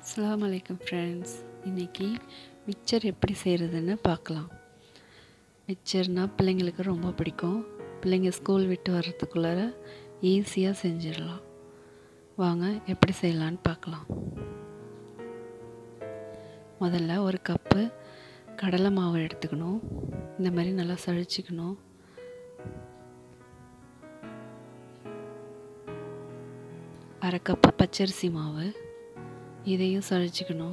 அஸ்ஸலாமு அலைக்கும் ஃப்ரெண்ட்ஸ் இன்றைக்கி மிக்சர் எப்படி செய்கிறதுன்னு பார்க்கலாம் மிக்சர்னால் பிள்ளைங்களுக்கு ரொம்ப பிடிக்கும் பிள்ளைங்க ஸ்கூல் விட்டு வர்றதுக்குள்ளார ஈஸியாக செஞ்சிடலாம் வாங்க எப்படி செய்யலான்னு பார்க்கலாம் முதல்ல ஒரு கப்பு கடலை மாவு எடுத்துக்கணும் இந்த மாதிரி நல்லா சழிச்சிக்கணும் அரை கப்பு பச்சரிசி மாவு இதையும் சழிச்சிக்கணும்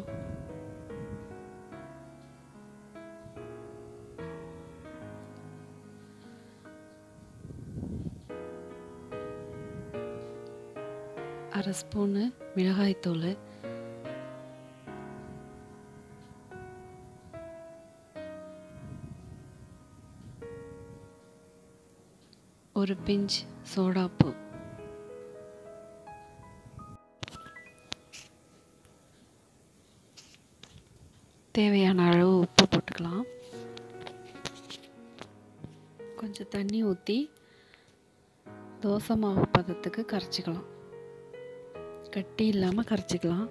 அரை ஸ்பூனு மிளகாய்த்தூள் ஒரு பிஞ்ச் சோடாப்பூ தேவையான அளவு உப்பு போட்டுக்கலாம் கொஞ்சம் தண்ணி ஊற்றி தோசை மாவு பதத்துக்கு கரைச்சிக்கலாம் கட்டி இல்லாமல் கரைச்சிக்கலாம்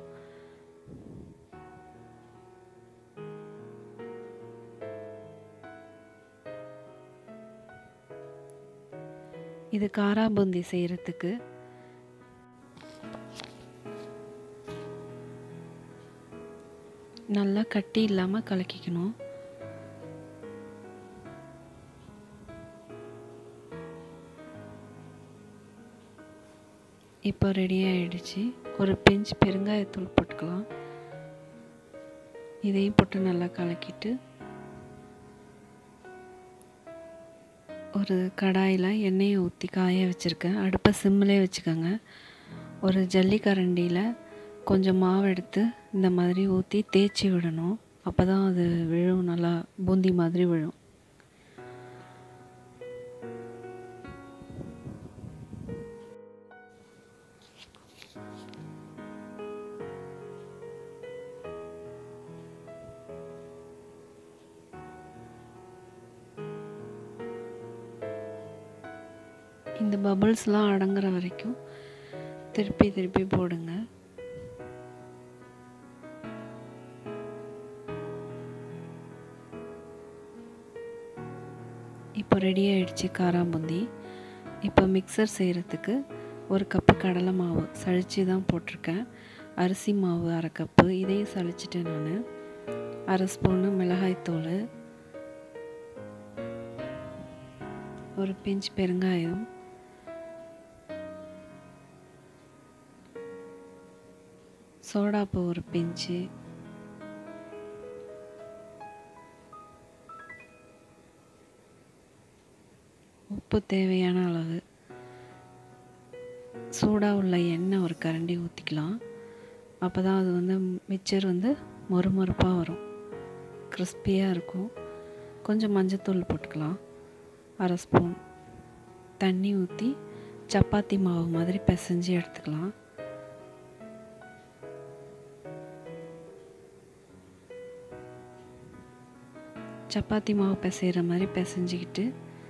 இது காரா பூந்தி செய்கிறதுக்கு நல்லா கட்டி இல்லாமல் கலக்கிக்கணும் இப்போ ரெடி ஆகிடுச்சு ஒரு பிஞ்ச் பெருங்காயத்தூள் போட்டுக்கலாம் இதையும் போட்டு நல்லா கலக்கிட்டு ஒரு கடாயில் எண்ணெயை ஊற்றி காய வச்சுருக்கேன் அடுப்பை சிம்மிலே வச்சுக்கோங்க ஒரு ஜல்லிக்கரண்டியில் கொஞ்சம் மாவு எடுத்து இந்த மாதிரி ஊற்றி தேய்ச்சி விடணும் அப்போ தான் அது விழும் நல்லா பூந்தி மாதிரி விழும் இந்த பபுள்ஸ்லாம் அடங்குற வரைக்கும் திருப்பி திருப்பி போடுங்க இப்போ ரெடி ஆகிடுச்சு காராம்பூந்தி இப்போ மிக்சர் செய்கிறதுக்கு ஒரு கப்பு கடலை மாவு சளிச்சு தான் போட்டிருக்கேன் அரிசி மாவு அரை கப்பு இதையும் சளிச்சிட்டேன் நான் அரை ஸ்பூனு மிளகாய்த்தூள் ஒரு பிஞ்ச் பெருங்காயம் சோடாப்பு ஒரு பிஞ்சு உப்பு தேவையான அளவு சூடாக உள்ள எண்ணெய் ஒரு கரண்டி ஊற்றிக்கலாம் அப்போ தான் அது வந்து மிக்சர் வந்து மொறுமொறுப்பாக வரும் கிறிஸ்பியாக இருக்கும் கொஞ்சம் மஞ்சத்தூள் போட்டுக்கலாம் அரை ஸ்பூன் தண்ணி ஊற்றி சப்பாத்தி மாவு மாதிரி பிசைஞ்சு எடுத்துக்கலாம் சப்பாத்தி மாவு பிசைகிற மாதிரி பிசைஞ்சிக்கிட்டு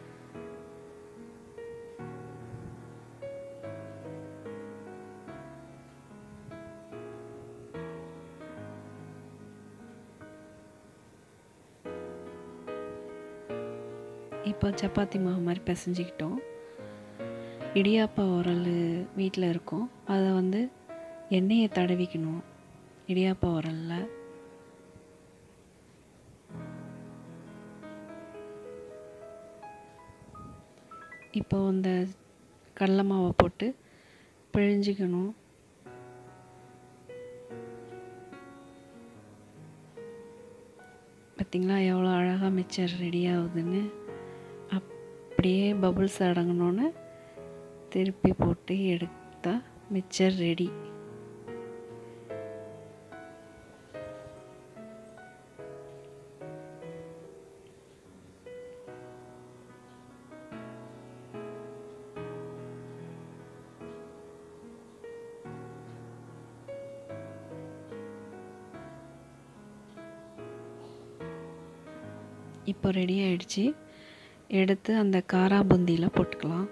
இப்போ சப்பாத்தி மாவு மாதிரி பிசைஞ்சிக்கிட்டோம் இடியாப்பா உரல் வீட்டில் இருக்கும் அதை வந்து எண்ணெயை தடவிக்கணும் இடியாப்பா உரலில் இப்போ அந்த கடலை மாவை போட்டு பிழிஞ்சிக்கணும் பார்த்திங்களா எவ்வளோ அழகாக மிக்சர் ரெடி ஆகுதுன்னு அப்படியே பபுள்ஸ் அடங்கினோன்னு திருப்பி போட்டு எடுத்தால் மிக்சர் ரெடி இப்போ ரெடி ஆயிடுச்சு எடுத்து அந்த காரா பூந்தியில் போட்டுக்கலாம்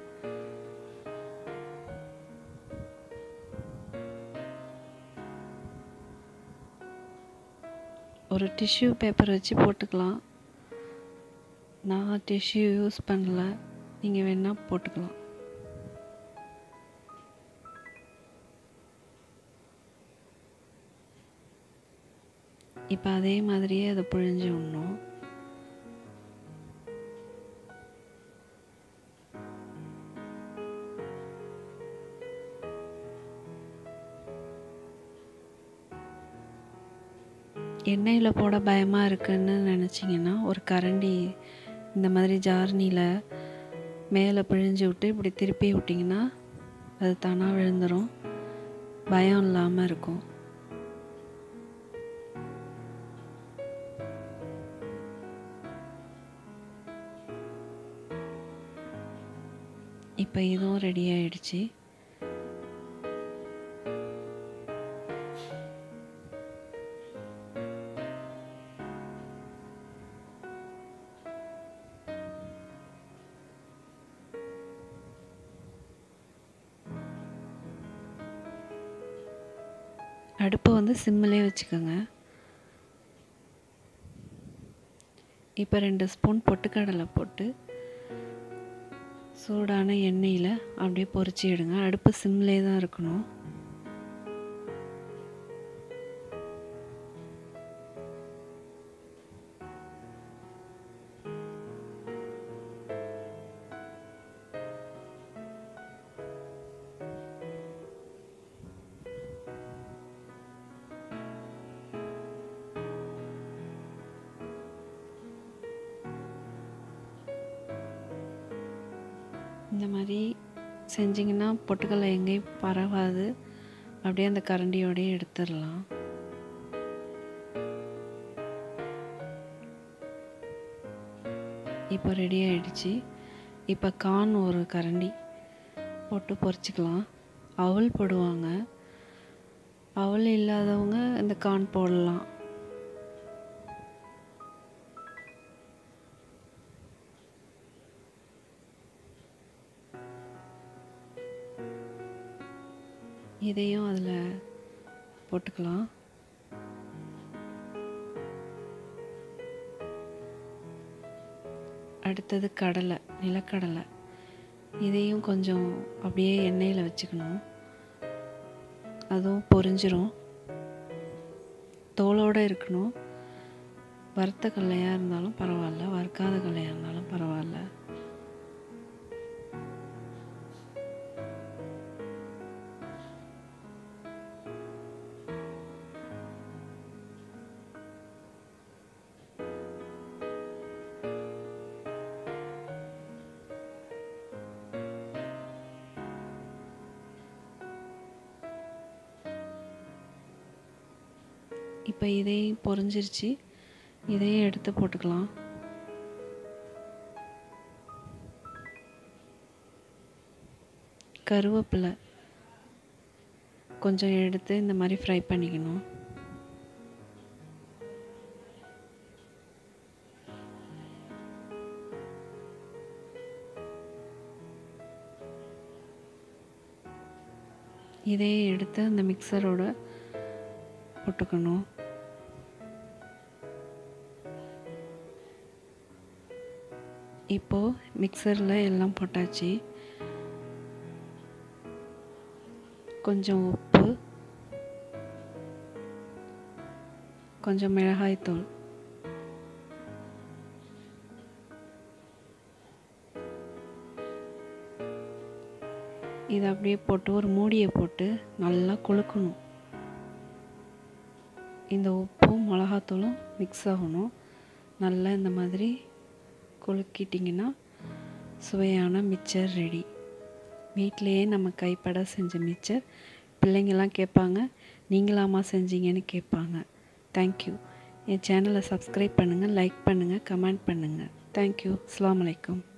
ஒரு டிஷ்யூ பேப்பர் வச்சு போட்டுக்கலாம் நான் டிஷ்யூ யூஸ் பண்ணல நீங்கள் வேணால் போட்டுக்கலாம் இப்போ அதே மாதிரியே அதை புழிஞ்சு விடணும் எண்ணெயில் போட பயமாக இருக்குன்னு நினச்சிங்கன்னா ஒரு கரண்டி இந்த மாதிரி ஜார்னியில் மேலே பிழிஞ்சு விட்டு இப்படி திருப்பி விட்டிங்கன்னா அது தானாக விழுந்துடும் பயம் இல்லாமல் இருக்கும் இப்போ இதுவும் ரெடி ஆயிடுச்சு அடுப்பை வந்து சிம்மிலே வச்சுக்கோங்க இப்போ ரெண்டு ஸ்பூன் பொட்டுக்கடலை போட்டு சூடான எண்ணெயில் அப்படியே பொரிச்சு எடுங்க அடுப்பு சிம்லே தான் இருக்கணும் இந்த மாதிரி செஞ்சிங்கன்னா பொட்டுக்கடலை எங்கேயும் பரவாது அப்படியே அந்த கரண்டியோடயே எடுத்துடலாம் இப்போ ரெடி ஆயிடுச்சு இப்போ கான் ஒரு கரண்டி போட்டு பொரிச்சிக்கலாம் அவல் போடுவாங்க அவல் இல்லாதவங்க இந்த கான் போடலாம் இதையும் அதில் போட்டுக்கலாம் அடுத்தது கடலை நிலக்கடலை இதையும் கொஞ்சம் அப்படியே எண்ணெயில் வச்சுக்கணும் அதுவும் பொரிஞ்சிரும் தோலோடு இருக்கணும் வறுத்த கடலையாக இருந்தாலும் பரவாயில்ல வறுக்காத கடலையாக இருந்தாலும் பரவாயில்ல இப்போ இதையும் பொரிஞ்சிருச்சு இதையும் எடுத்து போட்டுக்கலாம் கருவேப்பிலை கொஞ்சம் எடுத்து இந்த மாதிரி ஃப்ரை பண்ணிக்கணும் இதையும் எடுத்து அந்த மிக்சரோட போட்டுக்கணும் இப்போது மிக்சரில் எல்லாம் போட்டாச்சு கொஞ்சம் உப்பு கொஞ்சம் மிளகாய்த்தூள் இதை அப்படியே போட்டு ஒரு மூடியை போட்டு நல்லா குலுக்கணும் இந்த உப்பும் மிளகாத்தூளும் மிக்ஸ் ஆகணும் நல்லா இந்த மாதிரி குலுக்கிட்டிங்கன்னா சுவையான மிச்சர் ரெடி வீட்டிலையே நம்ம கைப்பட செஞ்ச மிச்சர் பிள்ளைங்கள்லாம் கேட்பாங்க நீங்களாமா செஞ்சீங்கன்னு கேட்பாங்க தேங்க்யூ என் சேனலை சப்ஸ்கிரைப் பண்ணுங்கள் லைக் பண்ணுங்கள் கமெண்ட் பண்ணுங்கள் தேங்க்யூ அஸ்லாம் வலைக்கம்